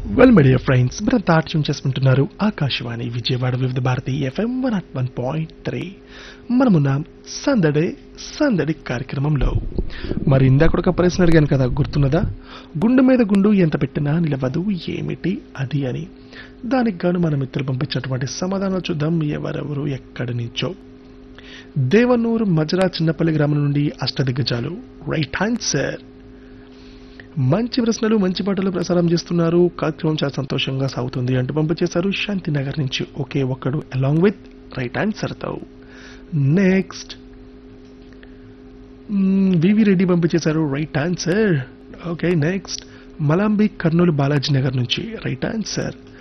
well media friends మీరంతా ఆటం చేసుకుంటున్నారు Akashvani Vijayawada Vividh Bharati FM one at one point three మనమున్నాం సందడే సందడి కార్యక్రమంలో మరి ఇందాక ఒక ప్రశ్న అడిగాను కదా గుర్తున్నదా గుండు మీద గుండు ఎంత పెట్టినా నిలవదు ఏమిటి అది అని దానికి గాను మన మిత్రులు పంపించినటువంటి సమాధానం చూద్దాం ఎవరెవరు ఎక్కడి నుంచో దేవనూరు మజరా చిన్నపల్లి గ్రామం నుండి అష్టదిగ్గజాలు రైట్ ఆన్సర్ మంచి ప్రశ్నలు మంచి పాటలు ప్రసారం చేస్తున్నారు కార్యక్రమం చాలా సంతోషంగా సాగుతుంది అంటూ పంపించేశారు శాంతినగర్ నుంచి ఒకే ఒక్కడు అలాంగ్ విత్ రైట్ ఆన్సర్ తో నెక్స్ట్ వివి రెడ్డి పంపించేశారు right answer okay next Malambi Kurnool Balaji Nagar నుంచి రైట్ ఆన్సర్